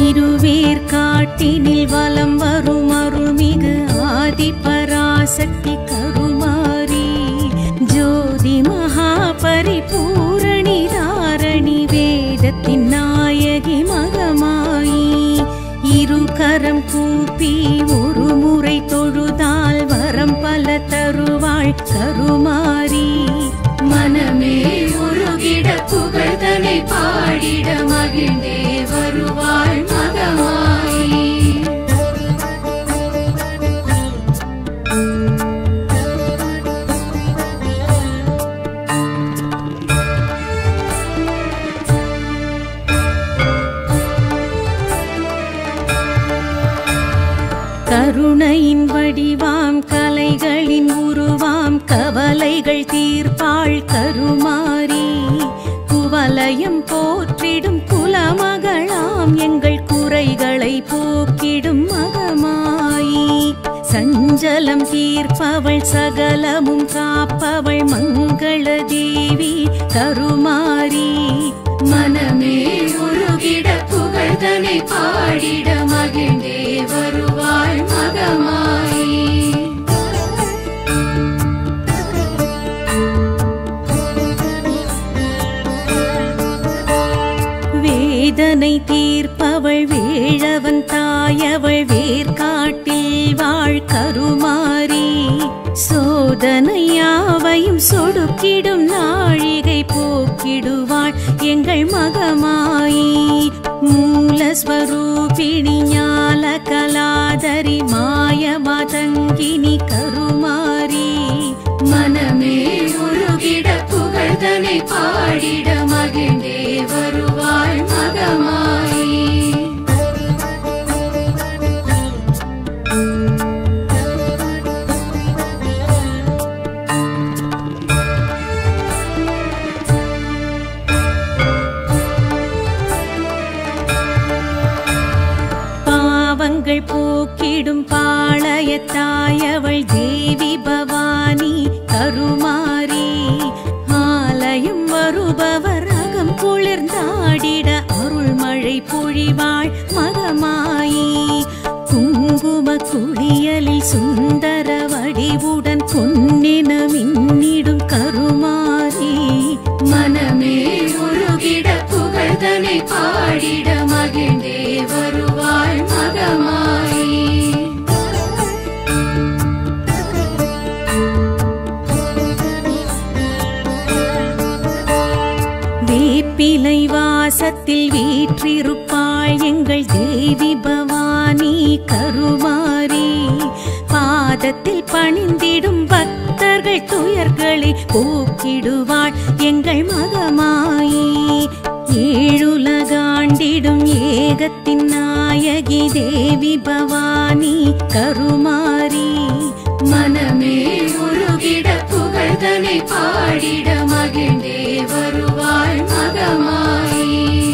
திருவேற்காட்டினில் வலம் வரும் அருள்மிகு ஆதி பராசக்தி கருமாரி ஜோதி மகா பரிபூரணி தாரணி வேதத்தின் நாயகி மகமாயி இரு கரம் கூப்பி ஒரு முறை தொழுதால் வரம் பல தருவாள் கருமாரி மனமே உருகிட புகழ்தனை பாடிட மகிழ்ந்தே வருவாள் மகமாயி கருணையின் வடிவாம் கலைகளின் உருவாம் கவலைகள் தீர்ப்பாள் கருமாரி குவலயம் போற்றிடும் குலமகளாம் எங்கள் குறைகளை போக்கிடும் மகமாயி சஞ்சலம் தீர்ப்பவள் சகலமும் காப்பவள் மங்கள தேவி கருமாரி மனமே உருகிட புகழ்தனை பாடிட மகிழ்ந்தே வருவாள் மகமாயி வேதனை தீர்ப்பவள் வேழவன் தாயவள் வேர்காட்டில் வாழ் கருமாரி சோதனையாவையும் சொடுக்கிடும் நாழிகை போக்கிடுவாள் எங்கள் மகமாயி மூலஸ்வரூபிணி ஞால கலாதரி மாய மதங்கினி கருமாரி மனமே உருகிட புகழ்தனை பாடிட மகிழ்ந்தே வருவாள் மகமாயி பாவங்கள் போக்கிடும் பாளையத்தாயவள் தேவி பவானி கருமாரி ஆலயம் வருபவர் அகம் குளிர்ந்தாடிட அருள்மழை பொழிவாள் மகமாயி குங்கும குளியலில் சுந்தர வடிவுடன் பொன்னென மின்னிடும் கருமாரி மனமே உருகிட புகழ்தனை பாடிட மகிழ்ந்தே வருவாள் மகமாயி வேப்பிலை வாசத்தில் வீற்றிருப்பாள் எங்கள் தேவி பவானி கருமாரி பாதத்தில் பணிந்திடும் பக்தர்கள் துயர்களை போக்கிடுவாள் எங்கள் மகமாயி ஏழுலகாண்டிடும் ஏகத்தின் நாயகி தேவி பவானி கருமாரி மனமே உருகிட புகழ்தனை பாடிட மகிழ்ந்தே வருவாள் மகமாயி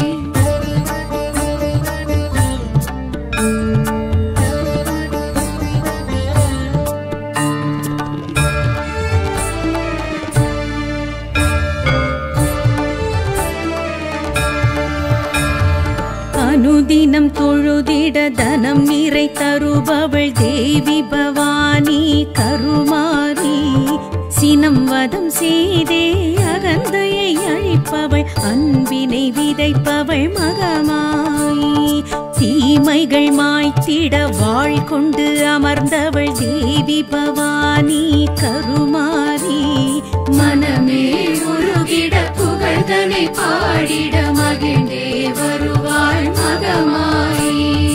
அனுதினம் தொழுதிட தனம் நிறை தருபவள் தேவி பவானி கருமாரி சினம் வதம் செய்தே அகந்தையை அழிப்பவள் அன்பினை விதைப்பவள் மகமாயி தீமைகள் மாய்த்திட வாழ் கொண்டு அமர்ந்தவள் தேவி பவானி கருமாரி மனமே உருகிட புகழ்தனை பாடிட மகிழ்ந்தே வருவாள் மகமாயி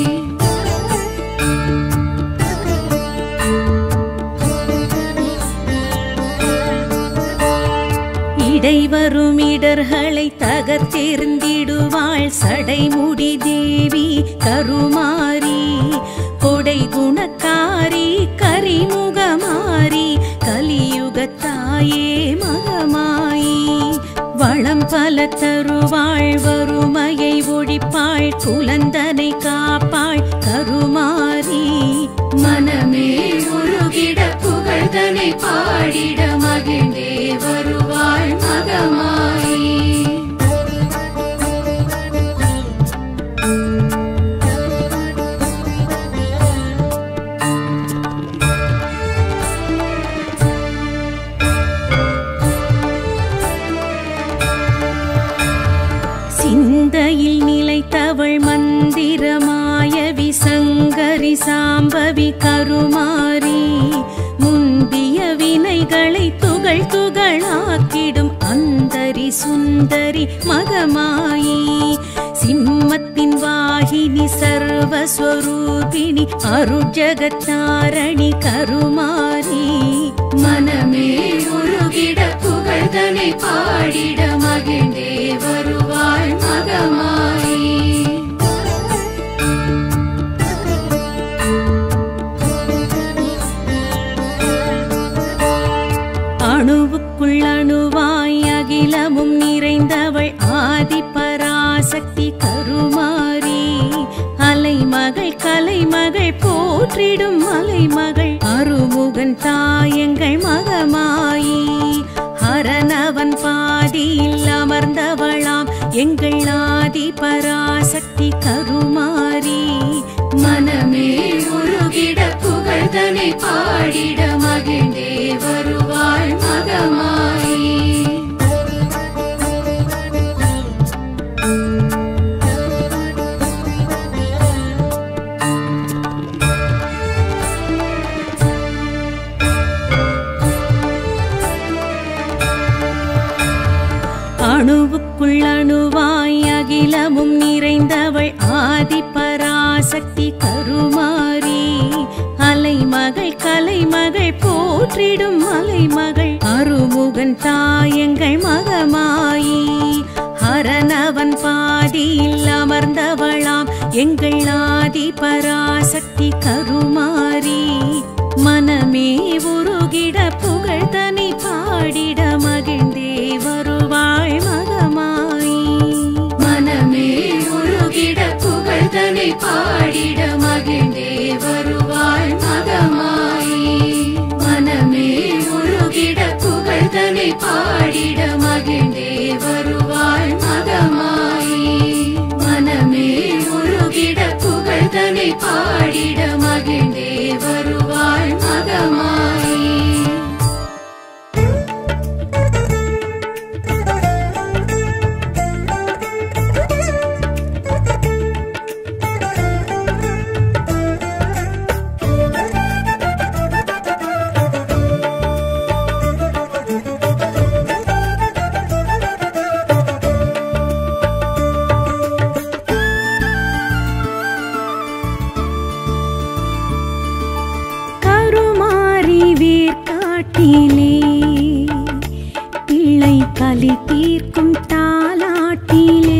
இடைவரும் இடர்களை தகர்த்தெறிந்திடுவாள் சடைமுடி தேவி கருமாரி கொடை குணக்காரி கரிமுகமாரி கலியுகத்தாயே மகமாயி வளம் பல தருவாள் வறுமையை ஒழிப்பாள் குலந்தனை காப்பாள் கருமாரி மனமே உருகிட புகழ்தனை பாடிட மகிழ்ந்தே வருவாள் மகமாயி கருமாரி முந்திய வினைகளை துகள் துகளாக்கிடும் அந்தரி சுந்தரி மகமாயி சிம்மத்தின் வாகினி சர்வஸ்வரூபிணி அருஜகத்தாரணி கருமாரி மனமே உருகிட புகழ்தனை பாடிட மகிழ்ந்தே வருவாள் மகமாயி அணுவுக்குள் அணுவாய் அகிலமும் நிறைந்தவள் ஆதி பராசக்தி கருமாரி அலைமகள் கலைமகள் போற்றிடும் மலைமகள் அருமுகன் தாயங்கள் மகமாயி ஹரனவன் பாதியில் அமர்ந்தவளாம் எங்கள் ஆதி பராசக்தி கருமாரி மனமே உருகிட புகழ்தனை பாடிட மகிழ்ந்தே வருவாள் மகமாயி அணுவுக்குள் அணுவாய் அகிலமும் நிறைந்தவள் ஆதி பராசக்தி கருமாரி அலைமகள் கலைமகள் போற்றிடும் மலைமகள் அருமுகன் தாயங்கள் மகமாயி ஹரனவன் பாதியில் அமர்ந்தவளாம் எங்கள் ஆதி பராசக்தி கருமாரி மனமே உருகிட புகழ்தனை பாடிட மகிழ்ந்தே வருவாள் மகமாயி மனமே உருகிட புகழ்தனை பாடிட மகிழ்ந்தே வருவாள் மகமாயி மனமே உருகிட புகழ்தனை பாடிட மகிழ்ந்தே வருவாள் மகமாயி மனமே உருகிட புகழ்தனை பாடிட மகிழ்ந்தே வருவாள் மகமாயி கருமாரி வேர்க்காட்டிலே பிள்ளை கலி தீர்க்கும் தாலாட்டிலே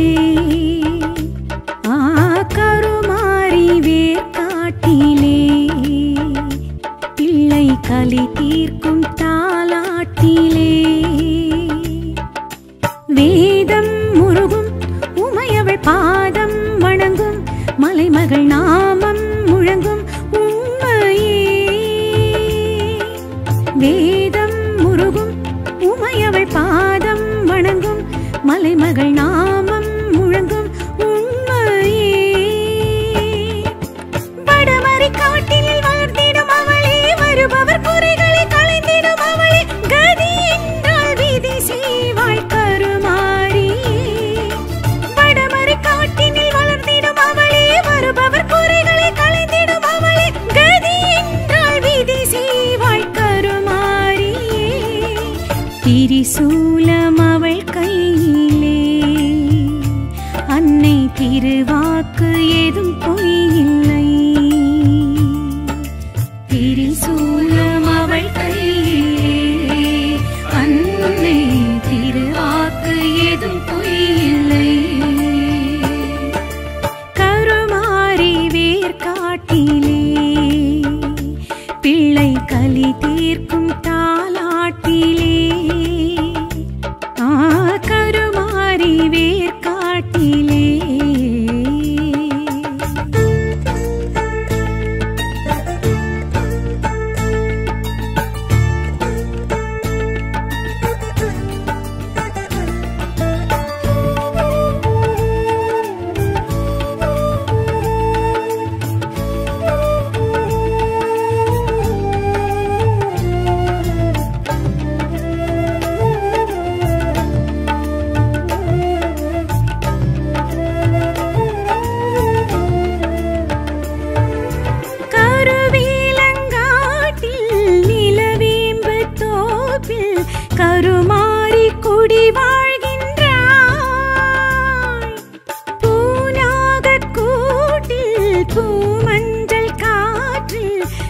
ஆ கருமாரி வேர்க்காட்டிலே பிள்ளை கலி தீர்க்கும் தாலாட்டிலே வேதம் முருகும் உமையவள் பாதம் வணங்கும் மலைமகள் நாமம் முழங்கும் உண்மையே வேதம் முருகும் உமையவள் பாதம் வணங்கும் மலைமகள் நாமம் முழங்கும் உண்மையே வடமறை காட்டினில் வளர்ந்திடும் அவளே வருபவர் குறைகளை களைந்திடும் அவளே கதி என்றால் விதி செய்வாள் கருமாறி வடமறை காட்டினில் வளர்ந்திடும் அவளே வருபவர் குறைகளை களைந்திடும் அவளே கதி என்றால் விதி செய்வாள் கருமாறி திரிசூலம் அவள் கையிலே அன்னை திருவாக்கு ஏதும் பொய்யில்லை திரிசூலம் அவள் கையிலே அன்னை திருவாக்கு ஏதும் பொய்யில்லை கருமாரி வேர்க்காட்டிலே பிள்ளை கலி தீர்க்கும் தாலாட்டிலே ஆ கருமாரி வேர்க்காட்டிலே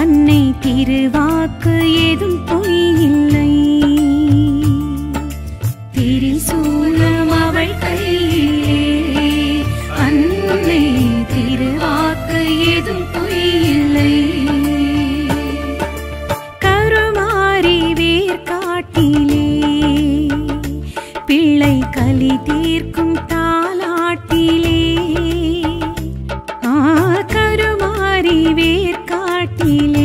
அன்னை திருவாக்கு ஏதும் பொய்யில்லை திரிசூலம் அவள் கையிலே அன்னை திருவாக்கு ஏதும் பொய்யில்லை கருமாறி வேர்காட்டிலே பிள்ளை கலி தீர்க்கும் தாலாட்டிலே ஆ கருமாறி வேர்காட்டிலே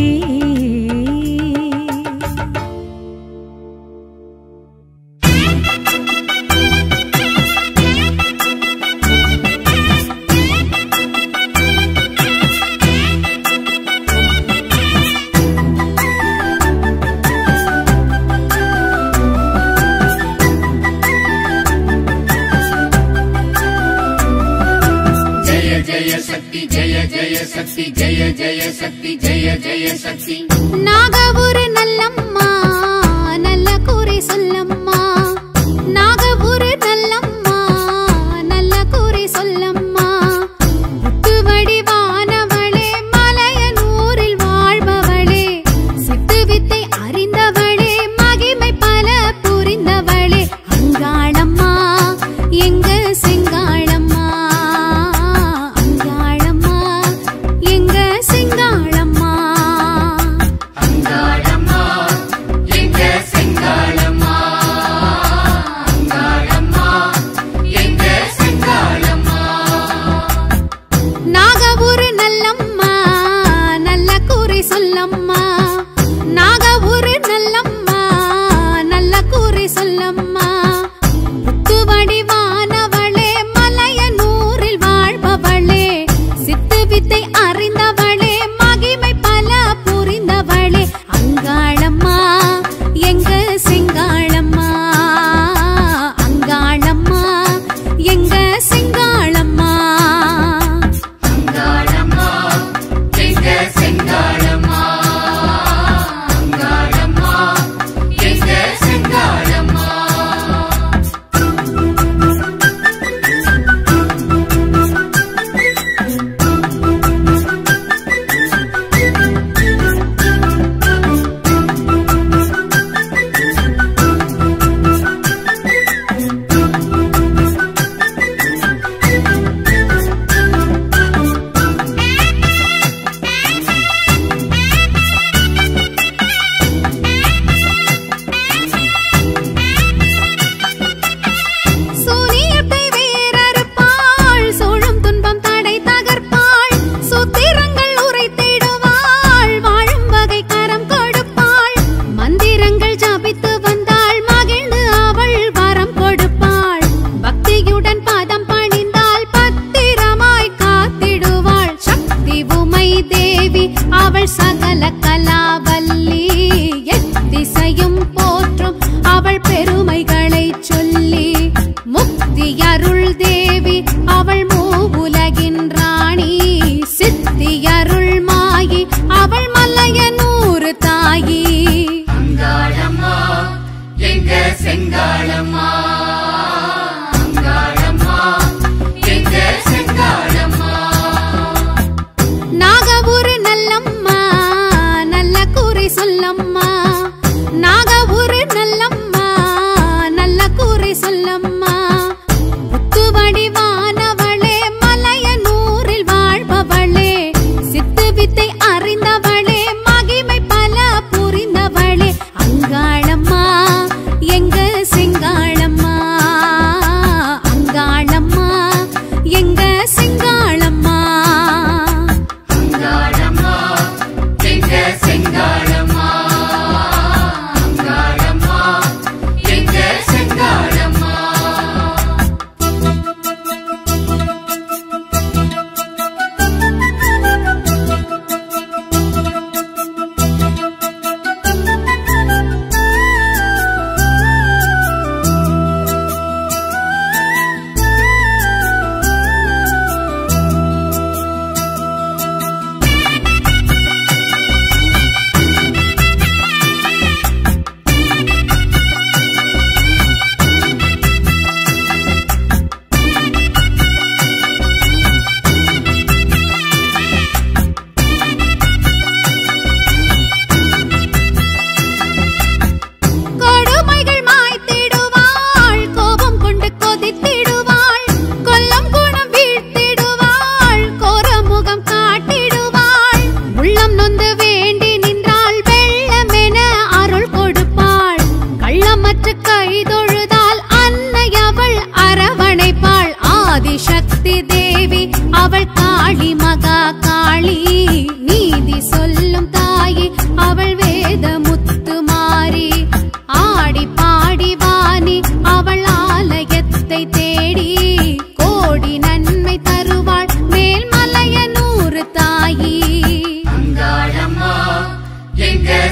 ஜய ஜய சக்தி ஜய ஜய சக்தி ஜய ஜய சக்தி ஜய ஜய சக்தி நாக ஒரு நல்லம்மா நல்ல கூரை சொல்லம்மா நாக ஒரு நல்லம்மா நல்ல கூரை சொல்லம்மா முத்து வடிவானவளே மலையனூரில் வாழ்பவளே சித்து வித்தை அறிந்தவளே மகிமை பல புரிந்தவளே அங்காளம்மா எங்க செங்காளம்மா அங்காளம்மா எங்க செங்காளம்மா அங்காளம்மா எங்க செங்காளம்மா அங்காளம்மா எங்க செங்காளம்மா நாகவூரு நல்லம்மா நல்ல கூரை சொல்லம்மா நாகவூரு நல்லம்மா நல்ல கூரை சொல்லம்மா முத்து வடிவானவளே மலையனூரில் வாழ்பவளே சித்து வித்தை அறிந்தவளே மகிமை பல புரிந்தவளே அங்காளம்மா எங்க செங்காளம்மா அங்காளம்மா எங்க செங்காளம்மா அங்காளம்மா எங்க செங்காளம்மா அங்காளம்மா எங்க செங்காளம்மா சூனியத்தை வேறறுப்பாள் சூழும் துன்பம் தடை தகர்ப்பாள் சூத்திரங்கள் உரைத்திடுவாள் வாழும் வகை கரம் கொடுப்பாள் மந்திரங்கள் ஜபித்து வந்தாள் மகிழ்ந்து அவள் வரம் கொடுப்பாள் பக்தியுடன் பாதம் பணிந்தாள் பத்திரமாய் காத்திடுவாள் சக்தி உமை தேவி அவள் சகல கலாவல்லி எத்திசையும் போற்றும் அவள் பெருமைகளை சொல்லி முக்தி அருள் தேவி அவள் மூவுலகின் ராணி சித்தி அருள் மாயி அவள் மலையனூறு தாயி அங்காளம்மா எங்க செங்காளம்மா அங்காளம்மா எங்க செங்காளம்மா நாகவூரு நல்லம்மா நல்ல கூரை சொல்லம்மா நாகவூரு நல்லம்மா நல்ல கூரை சொல்லம்மா முத்து வடிவானவளே மலையனூரில் வாழ்பவளே சித்து வித்தை அறிந்தவளே மகிமை பல புரிந்தவளே அங்காளம்மா எங்க செங்காளம்மா அங்காளம்மா எங்க செங்காளம்மா அங்காளம்மா எங்க செங்காளம்மா அங்காளம்மா எங்க செங்காளம்மா நாகவூரு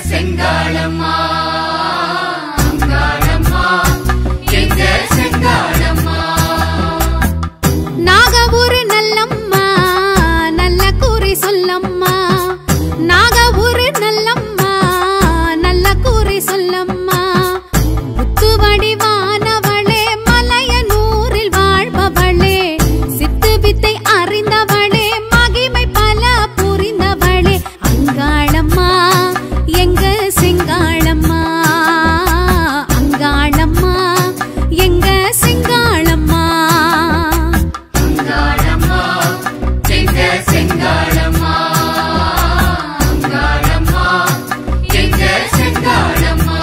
செங்காளம்மா அங்காளம்மா எங்க செங்காளம்மா நாகூர் நல்லம்மா நல்ல கூறி சொல்லம்மா நாகூர் நல்லம்மா நல்ல கூறி சொல்லம்மா முத்து வடிவானவளே மலையனூரில் வாழ்பவளே சித்து வித்தை அறிந்தவளே மகிமை பல புரிந்தவளே அங்காளம்மா எங்க செங்காளம்மா அங்காளம்மா எங்க செங்காளம்மா அங்காளம்மா எங்க செங்காளம்மா அங்காளம்மா எங்க செங்காளம்மா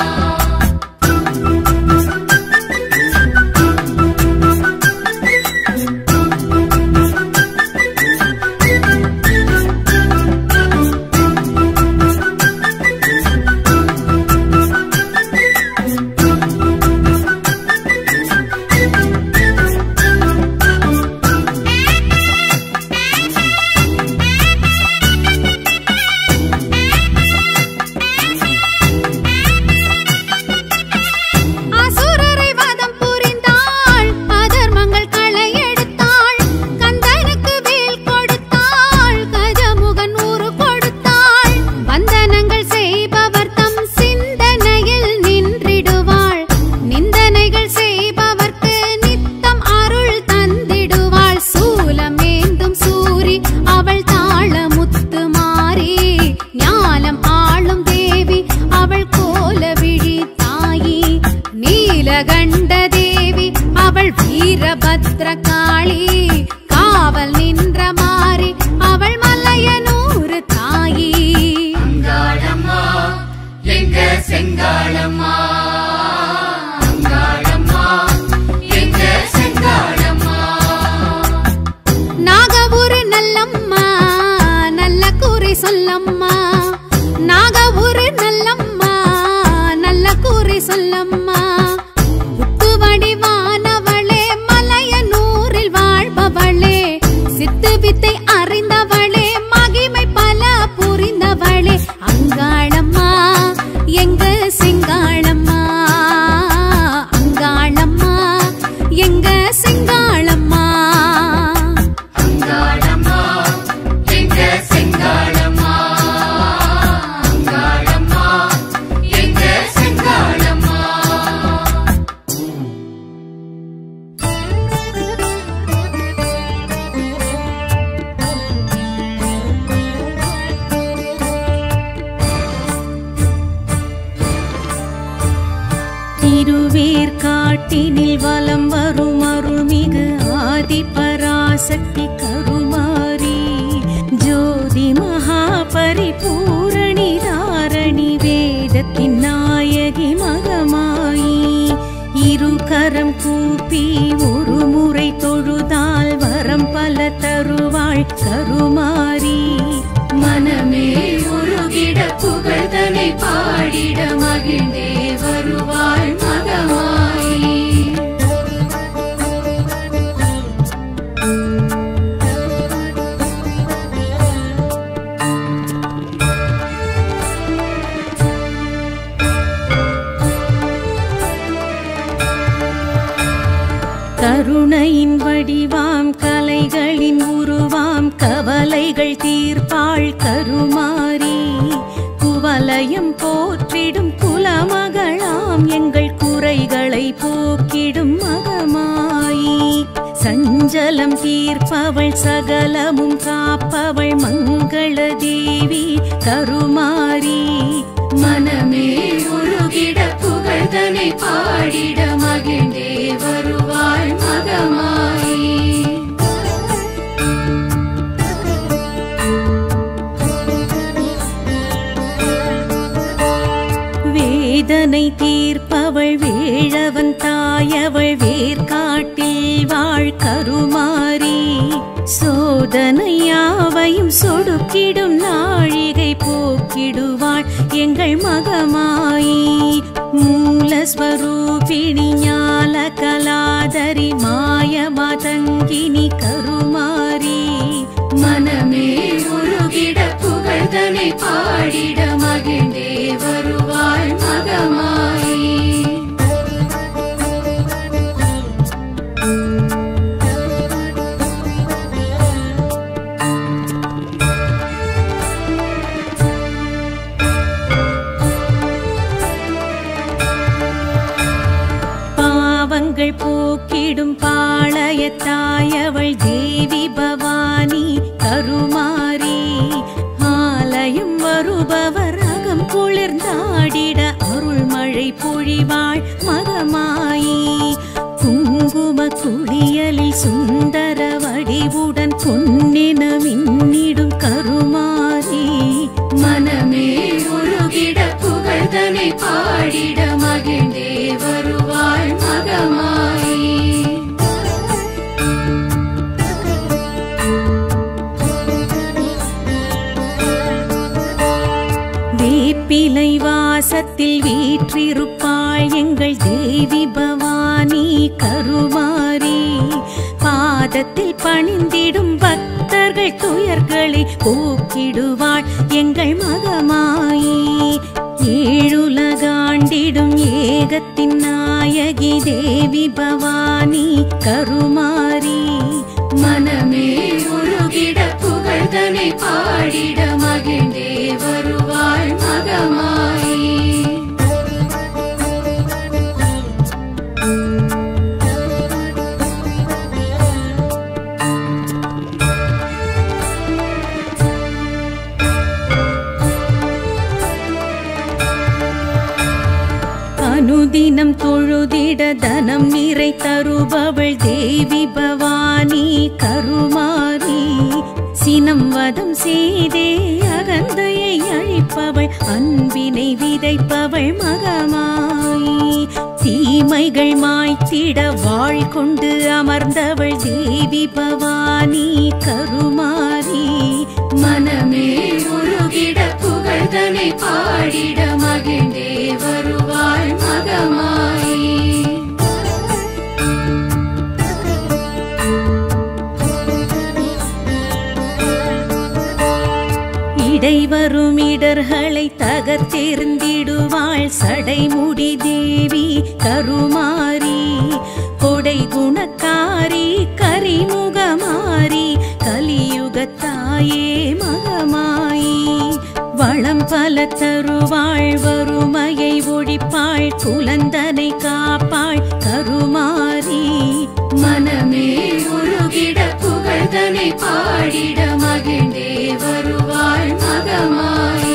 அசுரரை வதம் புரிந்தாள் அதர்மங்கள் களை எடுத்தாள் கந்தனுக்கு வேல் கொடுத்தாள் கஜமுகன் ஊரு கொடுத்தாள் வந்தனங்கள் செய்பவர் தம் சிந்தனையில் நின்றிடுவாள் நிந்தனைகள் செய்பவர்க்கு நித்தம் அருள் தந்திடுவாள் சூலமேந்தும் சூரி அவள் தாள முத்து மாறி ஞாலம் ஆளும் தேவி அவள் கோல விழி தாயி நீலகண்ட தேவி அவள் வீரபத்ர காளி காவல் நின்ற மாறி அவள் மலையனூறு தாயி அங்காளம்மா எங்க செங்காளம்மா அங்காளம்மா எங்க செங்காளம்மா நாகூர் நல்லம்மா நல்ல கூறி சொல்லம்மா நாகூர் நல்லம்மா நல்ல கூறி சொல்லம்மா புத்து வடிவானவளே மலையனூரில் வாழ்பவளே சித்து வித்தை அறிந்தவளே மகிமை பல புரிந்தவளே அங்காளம்மா எங்க செங்காளம்மா அங்காளம்மா எங்க செங்காளம்மா அங்காளம்மா எங்க செங்காளம்மா அங்காளம்மா எங்க செங்காளம்மா திருவேற்காட்டினில் வலம் வரும் அருள்மிகு ஆதி பராசக்தி கருமாரி ஜோதி மகா பரிபூரணி தாரணி வேதத்தின் நாயகி மகமாயி இரு கரம் கூப்பி ஒரு முறை தொழுதால் வரம் பல தருவாள் கருமாரி மனமே உருகிட புகழ்தனை பாடிட மகிழ்ந்தே வருவாள் மகமாயி கருணையின் வடிவாம் கலைகளின் உருவாம் கவலைகள் தீர்ப்பாள் கருமாரி குவலயம் போற்றிடும் குலமகளாம் எங்கள் குறைகளை போக்கிடும் மகமாயி சஞ்சலம் தீர்ப்பவள் சகலமும் காப்பவள் மங்கள தேவி கருமாரி மனமே உருகிட புகழ்தனை பாடிட மகிழ்ந்தே வருவாள் மகமாயி வேதனை தீர்ப்பவள் வேழவன் தாயவள் வேர்காட்டில் வாழ் கருமாரி சோதனையாவையும் சொடுக்கிடும் நாழிகை போக்கிடுவாள் எங்கள் மகமாயி மூலஸ்வரூபிணி ஞால கலாதரி மாய மதங்கினி கருமாரி மனமே உருகிட புகழ்தனை பாடிட மகிழ்ந்தே பாவங்கள் போக்கிடும் பாளையத்தாயவள் தேவி பவானி கருமாரி ஆலயம் வருபவர் அகம் குளிர்ந்தாடிட அருள்மழை பொழிவாள் மகமாயி குங்கும குளியலில் சுந்தர வடிவுடன் பொன்னின மின்னிடும் கருமாரி மனமே உருகிட புகழ்தனை பாடிட மகிழ்ந்தே வருவாள் மகமாயி வேப்பிலை வாசத்தில் வீற்றிருப்பாள் எங்கள் தேவி பவானி கருமாரி பாதத்தில் பணிந்திடும் பக்தர்கள் துயர்களை போக்கிடுவாள் எங்கள் மகமாயி ஏழுலகாண்டிடும் ஏகத்தின் நாயகி தேவி பவானி கருமாரி மனமே உருகிட புகழ்தனை பாடிட மகிழ்ந்தே வருவாள் மகமாயி அனுதினம் தொழுதிட தனம் நிறை தருபவள் தேவி பவானி கருமாரி சினம் வதம் செய்தே அகந்தையை அழிப்பவள் அன்பினை விதைப்பவள் மகமாயி தீமைகள் மாய்த்திட வாழ் கொண்டு அமர்ந்தவள் தேவி பவானி கருமாரி மனமே உருகிட புகழ்தனை பாடிட மகிழ்ந்தே வருவாள் மகமாயி இடைவரும் இடர்களை தகர்த்தெறிந்திடுவாள் சடைமுடி தேவி கருமாரி கொடை குணக்காரி கரிமுகமாரி கலியுகத்தாயே மகமாயி வளம் பல தருவாள் வறுமையை ஒழிப்பாள் குலந்தனை காப்பாள் கருமாரி மனமே உருகிட புகழ்தனை பாடிட மகிழ்ந்தே வருவாள் மகமாயி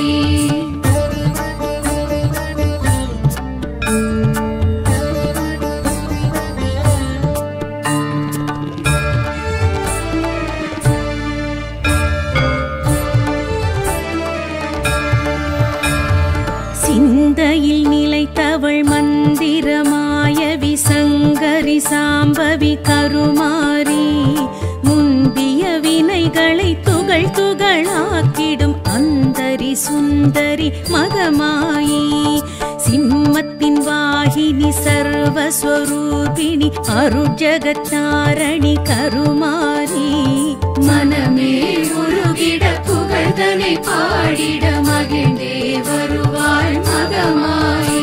சிந்தையில் நிலைத்தவள் மந்திரமாய விசங்கரி சாம்பவி கருமாரி முந்திய வினைகளை துகள் துகளாக்கிடும் அந்தரி சுந்தரி மகமாயி சிம்மத்தின் வாகினி சர்வஸ்வரூபிணி அருஜகத்தாரணி கருமாரி மனமே உருகிட புகழ்தனை பாடிட மகிழ்ந்தே வருவாள் மகமாயி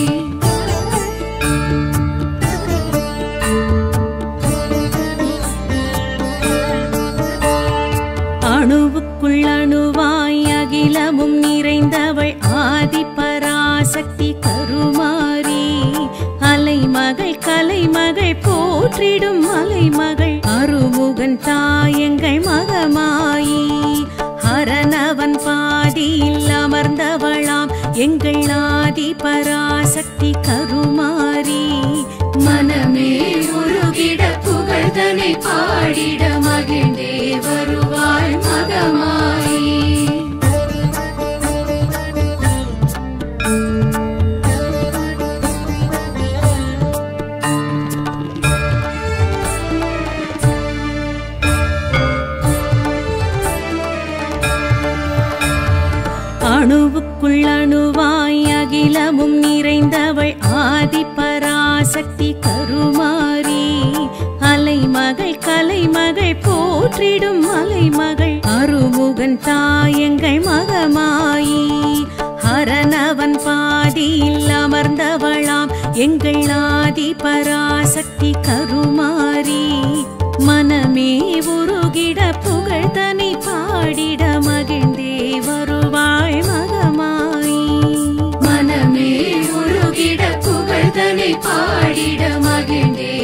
அணுவுக்குள் அணுவாய் அகிலமும் நிறைந்தவள் ஆதி பராசக்தி கருமாரி அலைமகள் கலைமகள் போற்றிடும் மலைமகள் அருமுகன் தாயங்கள் மகமாயி ஹரனவன் பாதியில் அமர்ந்தவளாம் எங்கள் ஆதி பராசக்தி கருமாரி மனமே உருகிட புகழ்தனை பாடிட மகிழ்ந்தே வருவாள் மகமாயி அணுவுக்குள் அணுவாய் அகிலமும் நிறைந்தவள் ஆதி பராசக்தி கருமாரி அலைமகள் கலைமகள் போற்றிடும் மலைமகள் அருமுகன் தாயங்கள் மகமாயி ஹரனவன் பாதியில் அமர்ந்தவளாம் எங்கள் ஆதி பராசக்தி கருமாரி மனமே உருகிட புகழ்தனை பாடிட மகிழ்ந்தே வருவாள் மகமாயி மனமே உருகிட புகழ்தனை பாடிட மகிழ்ந்தே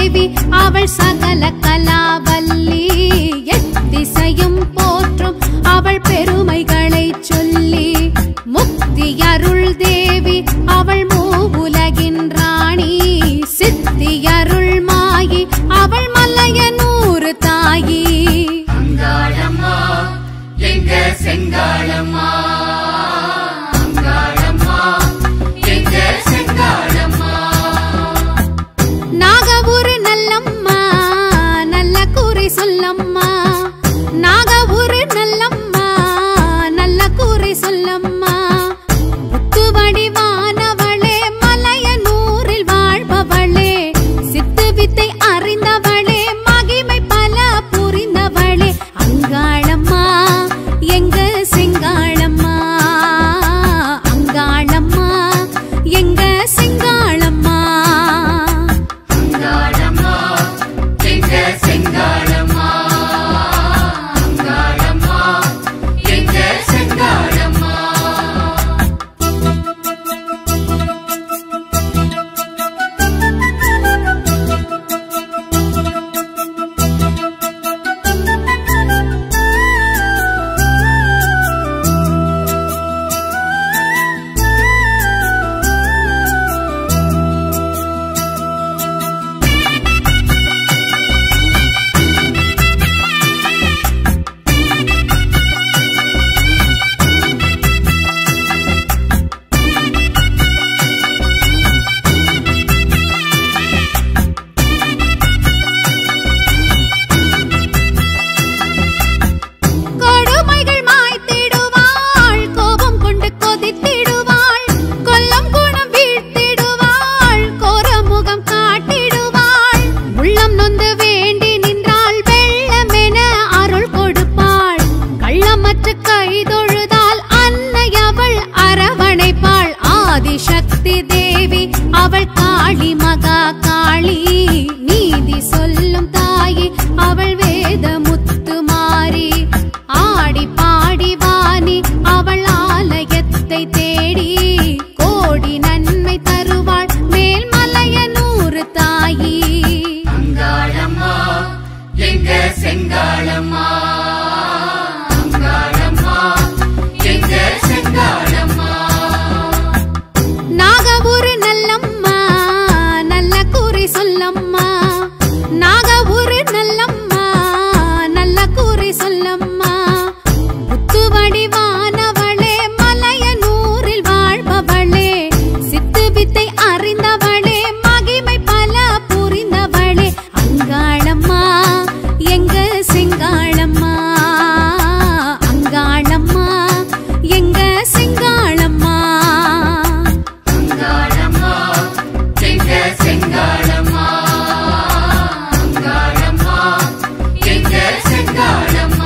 தேவி அவள் சகல கலாவல்லி எத்திசையும் போற்றும் அவள் பெருமைகளை சொல்லி முக்தி அருள் தேவி அவள் மூவுலகின் ராணி சித்தி அருள் மாயி அவள் மலையனூறு தாயி அங்காளம்மா எங்க செங்காளம்மா அங்காளம்மா எங்க செங்காளம்மா நாகபுரு நல்லம்மா நல்ல கூறி சொல்லம்மா நாகபுரு நல்லம்மா நல்ல கூறி சொல்லம்மா முத்து வடிவானவளே மலையனூரில் வாழ்பவளே சித்து வித்தை அறிந்தவளே மகிமை பல புரிந்தவளே அங்காளம்மா எங்க செங்காளம்மா அங்காளம்மா எங்க செங்காளம்மா அங்காளம்மா எங்க செங்காளம்மா அங்காளம்மா எங்க செங்காளம்மா கொடுமைகள் மாய்த்திடுவாள் கோபம் கொண்டு கொதித்திடுவாள் கொல்லம் குணம் வீழ்த்திடுவாள் கோரமுகம் காட்டிடுவாள் உள்ளம் நொந்து வேண்டி நின்றாள் வெள்ளமென அருள் கொடுப்பாள் கள்ளமற்ற கைதொழுதால் அன்னை அவள் அரவணைப்பாள் ஆதிசக்தி தேவி அவள் காளி மகா காளி நீதி சொல்லும் தாயி அவள் வேத முத்து மாறி ஆடி பாடி வாணி அவள் ஆலயத்தை தேடி கோடி நன்மை தருவாள் மேல்மலையனூறு தாயி அங்காளம்மா எங்க செங்காளம்மா அங்காளம்மா எங்க செங்காளம்மா நாகபுரு நல்லம்மா நல்ல கூறி சொல்லம்மா நாகபுரு நல்லம்மா நல்ல கூறி சொல்லம்மா முத்து வடிவானவளே மலையனூரில் வாழ்பவளே சித்து வித்தை அறிந்தவளே மகிமை பல புரிந்தவளே அங்காளம்மா எங்க செங்காளம்மா அங்காளம்மா எங்க செங்காளம்மா அங்காளம்மா எங்க செங்காளம்மா அங்காளம்மா எங்க செங்காளம்மா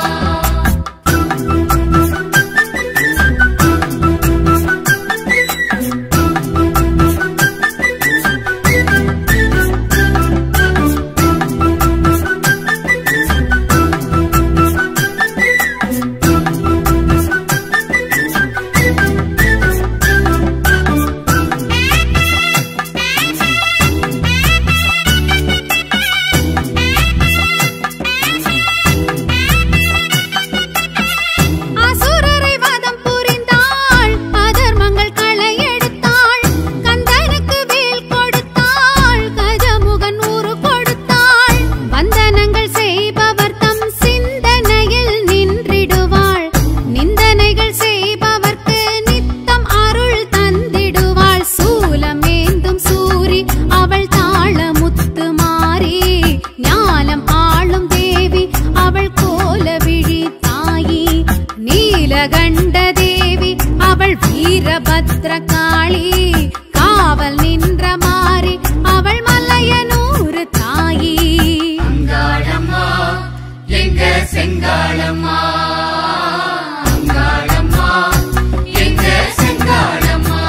அசுரரை வதம் புரிந்தாள் அதர்மங்கள் களை எடுத்தாள் கந்தனுக்கு வேல் கொடுத்தாள் கஜமுகன் ஊரு கொடுத்தாள் வந்தனங்கள் செய்பவர் தம் சிந்தனையில் நின்றிடுவாள் நிந்தனைகள் செய்பவர்க்கு நித்தம் அருள் தந்திடுவாள் சூலமேந்தும் சூரி அவள் தாள முத்து மாறி ஞானம் ஆளும் தேவி அவள் கோல விழி தாயி நீலகண்ட தேவி அவள் வீரபத்ர காளி காவல் நின்ற மாறி அவள் மலையனூறு தாயி அங்காளம்மா எங்க செங்காளம்மா அங்காளம்மா எங்க செங்காளம்மா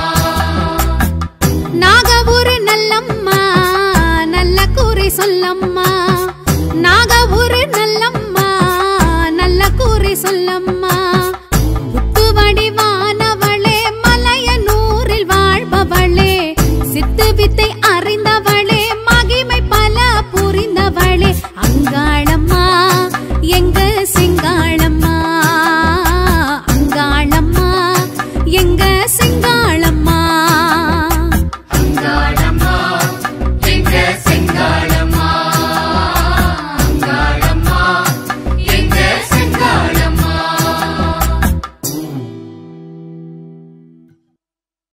நாகபுரு நல்லம்மா நல்ல கூறி சொல்லம்மா நாகபுரு நல்லம்மா நல்ல கூறி சொல்லம்மா